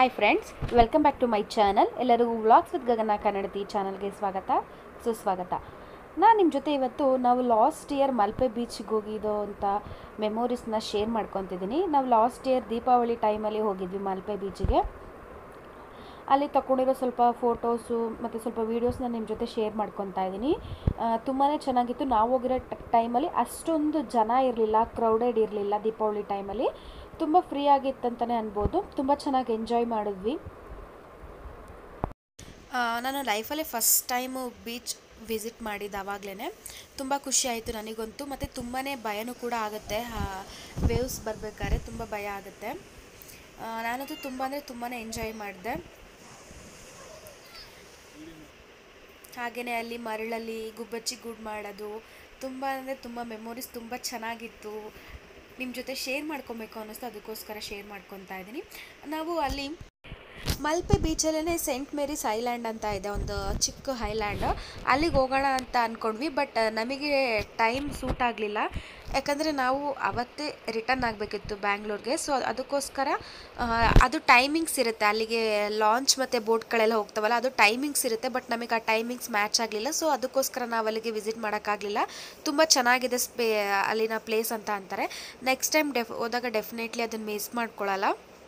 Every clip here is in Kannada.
hi friends welcome back to my channel ಎಲ್ಲರಿಗೂ ವ್ಲಾಗ್ಸ್ ವಿತ್ ಗಗನ ಕನ್ನಡತಿ ಚಾನಲ್ಗೆ ಸ್ವಾಗತ ಸುಸ್ವಾಗತ ನಾನು ನಿಮ್ಮ ಜೊತೆ ಇವತ್ತು ನಾವು ಲಾಸ್ಟ್ ಇಯರ್ ಮಲ್ಪೆ ಬೀಚ್ಗೆ ಹೋಗಿದ್ದೋ ಅಂತ ಮೆಮೊರೀಸ್ನ ಶೇರ್ ಮಾಡ್ಕೊತಿದ್ದೀನಿ ನಾವು ಲಾಸ್ಟ್ ಇಯರ್ ದೀಪಾವಳಿ ಟೈಮಲ್ಲಿ ಹೋಗಿದ್ವಿ ಮಲ್ಪೆ ಬೀಚಿಗೆ ಅಲ್ಲಿ ತಗೊಂಡಿರೋ ಸ್ವಲ್ಪ ಫೋಟೋಸು ಮತ್ತು ಸ್ವಲ್ಪ ವೀಡಿಯೋಸ್ನ ನಿಮ್ಮ ಜೊತೆ ಶೇರ್ ಮಾಡ್ಕೊತಾ ಇದ್ದೀನಿ ತುಂಬಾ ಚೆನ್ನಾಗಿತ್ತು ನಾವು ಹೋಗಿರೋ ಟೈಮಲ್ಲಿ ಅಷ್ಟೊಂದು ಜನ ಇರಲಿಲ್ಲ ಕ್ರೌಡೆಡ್ ಇರಲಿಲ್ಲ ದೀಪಾವಳಿ ಟೈಮಲ್ಲಿ ತುಂಬ ಫ್ರೀ ಆಗಿತ್ತಂತಲೇ ಅನ್ಬೋದು ತುಂಬ ಚೆನ್ನಾಗಿ ಎಂಜಾಯ್ ಮಾಡಿದ್ವಿ ನಾನು ಲೈಫಲ್ಲೇ ಫಸ್ಟ್ ಟೈಮು ಬೀಚ್ ವಿಸಿಟ್ ಮಾಡಿದ್ದು ಆವಾಗಲೇ ತುಂಬ ಖುಷಿ ಆಯಿತು ನನಗಂತೂ ಮತ್ತು ತುಂಬಾ ಭಯನೂ ಕೂಡ ಆಗುತ್ತೆ ವೇವ್ಸ್ ಬರಬೇಕಾದ್ರೆ ತುಂಬ ಭಯ ಆಗುತ್ತೆ ಆ, ನಾನಂತೂ ತುಂಬ ಅಂದರೆ ತುಂಬಾ ಎಂಜಾಯ್ ಮಾಡಿದೆ ಹಾಗೆಯೇ ಅಲ್ಲಿ ಮರಳಲ್ಲಿ ಗುಬ್ಬಚ್ಚಿ ಗೂಡು ಮಾಡೋದು ತುಂಬ ಅಂದರೆ ತುಂಬ ಮೆಮೊರೀಸ್ ತುಂಬ ಚೆನ್ನಾಗಿತ್ತು ನಿಮ್ಮ ಜೊತೆ ಶೇರ್ ಮಾಡ್ಕೊಬೇಕು ಅನ್ನಿಸ್ತು ಅದಕ್ಕೋಸ್ಕರ ಶೇರ್ ಮಾಡ್ಕೊತಾ ಇದ್ದೀನಿ ನಾವು ಅಲ್ಲಿ ಮಲ್ಪೆ ಬೀಚಲ್ಲೇ ಸೆಂಟ್ ಮೇರಿಸ್ ಐಲ್ಯಾಂಡ್ ಅಂತ ಇದೆ ಒಂದು ಚಿಕ್ಕ ಐಲ್ಯಾಂಡ್ ಅಲ್ಲಿಗೆ ಹೋಗೋಣ ಅಂತ ಅಂದ್ಕೊಂಡ್ವಿ ಬಟ್ ನಮಗೆ ಟೈಮ್ ಸೂಟ್ ಆಗಲಿಲ್ಲ ಯಾಕಂದರೆ ನಾವು ಅವತ್ತೇ ರಿಟರ್ನ್ ಆಗಬೇಕಿತ್ತು ಬ್ಯಾಂಗ್ಳೂರ್ಗೆ ಸೊ ಅದಕ್ಕೋಸ್ಕರ ಆ, ಅದು ಟೈಮಿಂಗ್ಸ್ ಇರುತ್ತೆ ಅಲ್ಲಿಗೆ ಲಾಂಚ್ ಮತ್ತು ಬೋಟ್ಗಳೆಲ್ಲ ಹೋಗ್ತಾವಲ್ಲ ಅದು ಟೈಮಿಂಗ್ಸ್ ಇರುತ್ತೆ ಬಟ್ ನಮಗೆ ಆ ಟೈಮಿಂಗ್ಸ್ ಮ್ಯಾಚ್ ಆಗಲಿಲ್ಲ ಸೊ ಅದಕ್ಕೋಸ್ಕರ ನಾವು ಅಲ್ಲಿಗೆ ವಿಸಿಟ್ ಮಾಡೋಕ್ಕಾಗಲಿಲ್ಲ ತುಂಬ ಚೆನ್ನಾಗಿದೆ ಸ್ಪೇ ಅಲ್ಲಿನ ಪ್ಲೇಸ್ ಅಂತ ಅಂತಾರೆ ನೆಕ್ಸ್ಟ್ ಟೈಮ್ ಡೆಫ್ ಹೋದಾಗ ಡೆಫಿನೆಟ್ಲಿ ಅದನ್ನು ಮಿಸ್ ಮಾಡ್ಕೊಳ್ಳಲ್ಲ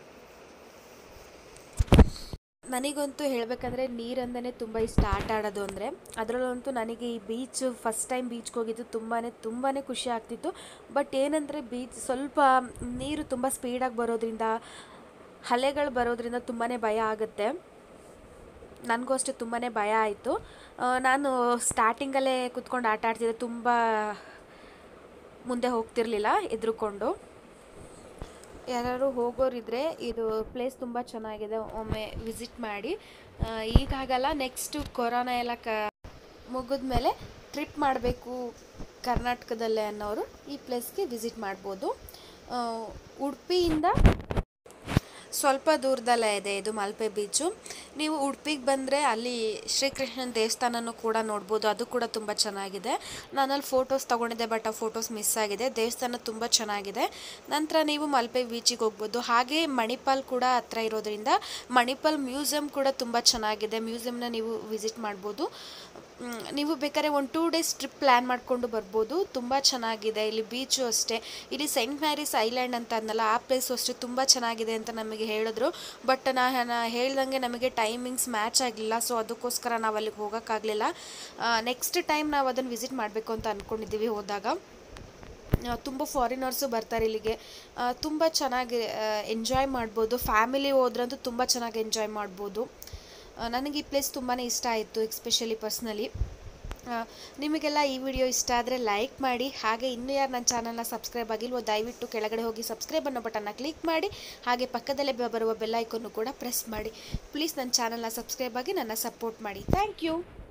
ನನಗಂತೂ ಹೇಳಬೇಕಂದ್ರೆ ನೀರಂದನೇ ತುಂಬ ಇಷ್ಟ ಆಟ ಆಡೋದು ಅಂದರೆ ಅದರಲ್ಲಂತೂ ನನಗೆ ಈ ಬೀಚ್ ಫಸ್ಟ್ ಟೈಮ್ ಬೀಚ್ಗೆ ಹೋಗಿದ್ದು ತುಂಬಾ ತುಂಬಾ ಖುಷಿ ಆಗ್ತಿತ್ತು ಬಟ್ ಏನಂದರೆ ಬೀಚ್ ಸ್ವಲ್ಪ ನೀರು ತುಂಬ ಸ್ಪೀಡಾಗಿ ಬರೋದ್ರಿಂದ ಅಲೆಗಳು ಬರೋದ್ರಿಂದ ತುಂಬಾ ಭಯ ಆಗುತ್ತೆ ನನಗೂ ಅಷ್ಟೇ ತುಂಬಾ ಭಯ ಆಯಿತು ನಾನು ಸ್ಟಾರ್ಟಿಂಗಲ್ಲೇ ಕುತ್ಕೊಂಡು ಆಟ ಆಡ್ತಿದ್ದೆ ತುಂಬ ಮುಂದೆ ಹೋಗ್ತಿರ್ಲಿಲ್ಲ ಎದ್ರುಕೊಂಡು ಯಾರು ಹೋಗೋರಿದ್ರೆ ಇದು ಪ್ಲೇಸ್ ತುಂಬ ಚೆನ್ನಾಗಿದೆ ಒಮ್ಮೆ ವಿಸಿಟ್ ಮಾಡಿ ಆ, ಈಗಾಗಲ್ಲ ನೆಕ್ಸ್ಟು ಕೊರೋನಾ ಎಲ್ಲ ಕ ಮುಗಿದ್ಮೇಲೆ ಟ್ರಿಪ್ ಮಾಡಬೇಕು ಕರ್ನಾಟಕದಲ್ಲೇ ಅನ್ನೋರು ಈ ಪ್ಲೇಸ್ಗೆ ವಿಸಿಟ್ ಮಾಡ್ಬೋದು ಆ, ಉಡುಪಿಯಿಂದ ಸ್ವಲ್ಪ ದೂರದಲ್ಲೇ ಇದೆ ಇದು ಮಲ್ಪೆ ಬೀಚು ನೀವು ಉಡುಪಿಗೆ ಬಂದರೆ ಅಲ್ಲಿ ಶ್ರೀಕೃಷ್ಣನ ದೇವಸ್ಥಾನನೂ ಕೂಡ ನೋಡ್ಬೋದು ಅದು ಕೂಡ ತುಂಬ ಚೆನ್ನಾಗಿದೆ ನಾನಲ್ಲಿ ಫೋಟೋಸ್ ತೊಗೊಂಡಿದ್ದೆ ಬಟ್ ಆ ಫೋಟೋಸ್ ಮಿಸ್ ಆಗಿದೆ ದೇವಸ್ಥಾನ ತುಂಬ ಚೆನ್ನಾಗಿದೆ ನಂತರ ನೀವು ಮಲ್ಪೆ ಬೀಚಿಗೆ ಹೋಗ್ಬೋದು ಹಾಗೆ ಮಣಿಪಾಲ್ ಕೂಡ ಹತ್ರ ಇರೋದ್ರಿಂದ ಮಣಿಪಾಲ್ ಮ್ಯೂಸಿಯಂ ಕೂಡ ತುಂಬ ಚೆನ್ನಾಗಿದೆ ಮ್ಯೂಸಿಯಂನ ನೀವು ವಿಸಿಟ್ ಮಾಡ್ಬೋದು ಮ್, ನೀವು ಬೇಕಾದ್ರೆ ಒಂದು ಟೂ ಡೇಸ್ ಟ್ರಿಪ್ ಪ್ಲ್ಯಾನ್ ಮಾಡಿಕೊಂಡು ಬರ್ಬೋದು ತುಂಬ ಚೆನ್ನಾಗಿದೆ ಇಲ್ಲಿ ಬೀಚು ಅಷ್ಟೇ ಇಲ್ಲಿ ಸೆಂಟ್ ಮ್ಯಾರೀಸ್ ಐಲ್ಯಾಂಡ್ ಅಂತ ಅಂದಲ್ಲ ಆ ಪ್ಲೇಸು ಅಷ್ಟೇ ತುಂಬ ಚೆನ್ನಾಗಿದೆ ಅಂತ ನಮಗೆ ಹೇಳಿದ್ರು ಬಟ್ ನಾ ನಾ ಹೇಳ್ದಂಗೆ ನಮಗೆ ಟೈಮಿಂಗ್ಸ್ ಮ್ಯಾಚ್ ಆಗಲಿಲ್ಲ ಸೊ ಅದಕ್ಕೋಸ್ಕರ ನಾವು ಅಲ್ಲಿಗೆ ಹೋಗೋಕ್ಕಾಗಲಿಲ್ಲ ನೆಕ್ಸ್ಟ್ ಟೈಮ್ ನಾವು ಅದನ್ನು ವಿಸಿಟ್ ಮಾಡಬೇಕು ಅಂತ ಅಂದ್ಕೊಂಡಿದ್ದೀವಿ ಹೋದಾಗ ತುಂಬ ಫಾರಿನರ್ಸು ಬರ್ತಾರೆ ಇಲ್ಲಿಗೆ ಆ, ತುಂಬ ಚೆನ್ನಾಗಿ ಎಂಜಾಯ್ ಮಾಡ್ಬೋದು ಫ್ಯಾಮಿಲಿ ಹೋದ್ರಂತೂ ತುಂಬ ಚೆನ್ನಾಗಿ ಎಂಜಾಯ್ ಮಾಡ್ಬೋದು ಆ, ನನಗೆ ಈ ಪ್ಲೇಸ್ ತುಂಬಾ ಇಷ್ಟ ಆಯಿತು ಎಕ್ಸ್ಪೆಷಲಿ ಪರ್ಸ್ನಲಿ ನಿಮಗೆಲ್ಲ ಈ ವಿಡಿಯೋ ಇಷ್ಟ ಆದರೆ ಲೈಕ್ ಮಾಡಿ ಹಾಗೆ ಇನ್ನೂ ಯಾರು ನನ್ನ ಚಾನಲ್ನ ಸಬ್ಸ್ಕ್ರೈಬ್ ಆಗಿಲ್ವೋ ದಯವಿಟ್ಟು ಕೆಳಗಡೆ ಹೋಗಿ ಸಬ್ಸ್ಕ್ರೈಬ್ ಅನ್ನೋ ಬಟನ್ನ ಕ್ಲಿಕ್ ಮಾಡಿ ಹಾಗೆ ಪಕ್ಕದಲ್ಲೇ ಬ- ಬರುವ ಬೆಲ್ ಐಕನ್ನು ಕೂಡ ಪ್ರೆಸ್ ಮಾಡಿ ಪ್ಲೀಸ್ ನನ್ನ ಚಾನಲ್ನ ಸಬ್ಸ್ಕ್ರೈಬ್ ಆಗಿ ನನ್ನ ಸಪೋರ್ಟ್ ಮಾಡಿ ಥ್ಯಾಂಕ್ ಯು